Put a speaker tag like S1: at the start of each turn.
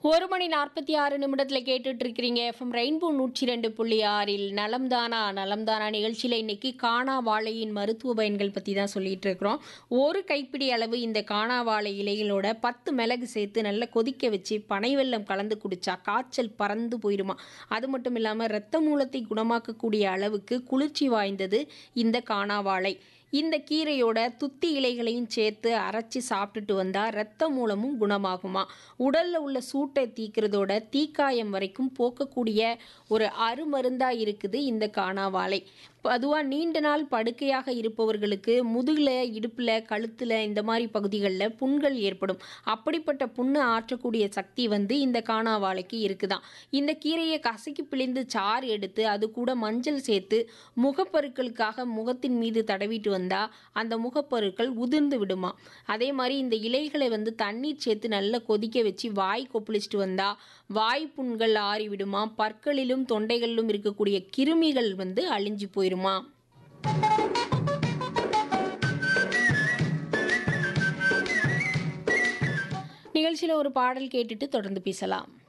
S1: ஒரு மணி நாற்பத்தி ஆறு நிமிடத்தில் கேட்டுட்டு இருக்கிறீங்க எஃப்எம் ரெயின்போ நூற்றி ரெண்டு புள்ளி ஆறில் நலம்தானா நலம்தானா நிகழ்ச்சியில் இன்னைக்கு காணா வாழையின் மருத்துவ பயன்கள் பற்றி தான் சொல்லிட்டு இருக்கிறோம் ஒரு கைப்பிடி அளவு இந்த காணா வாழை இலைகளோட பத்து மிளகு சேர்த்து நல்லா கொதிக்க வச்சு பனை வெல்லம் கலந்து குடிச்சா காய்ச்சல் பறந்து போயிடுமா அது மட்டும் இல்லாமல் இரத்த மூலத்தை குணமாக்கக்கூடிய அளவுக்கு குளிர்ச்சி வாய்ந்தது இந்த காணா வாழை இந்த கீரையோட துத்தி இலைகளையும் சேர்த்து அரைச்சி சாப்பிட்டுட்டு வந்தால் ரத்த மூலமும் குணமாகுமா உடலில் உள்ள சூட்டை தீக்கிறதோட தீக்காயம் வரைக்கும் போக்கக்கூடிய ஒரு அருமருந்தாக இருக்குது இந்த காணாவாழை பொதுவாக நீண்ட நாள் படுக்கையாக இருப்பவர்களுக்கு முதுகில் இடுப்பில் கழுத்தில் இந்த மாதிரி பகுதிகளில் புண்கள் ஏற்படும் அப்படிப்பட்ட புண்ணை ஆற்றக்கூடிய சக்தி வந்து இந்த காணாவாழைக்கு இருக்குதாம் இந்த கீரையை கசக்கி பிழிந்து சாறு எடுத்து அது கூட மஞ்சள் சேர்த்து முகப்பருக்களுக்காக முகத்தின் மீது தடவிட்டு வந்தால் அந்த முகப்பருக்கள் உதிர்ந்து விடுமா அதே மாதிரி இந்த இலைகளை வந்து தண்ணீர் சேர்த்து நல்லா கொதிக்க வச்சு வாய் கொப்பளிச்சுட்டு வந்தால் வாய் புண்கள் ஆறி விடுமா பற்களிலும் தொண்டைகளிலும் இருக்கக்கூடிய கிருமிகள் வந்து அழிஞ்சு போயிருமா நிகழ்ச்சியில் ஒரு பாடல் கேட்டுட்டு தொடர்ந்து பேசலாம்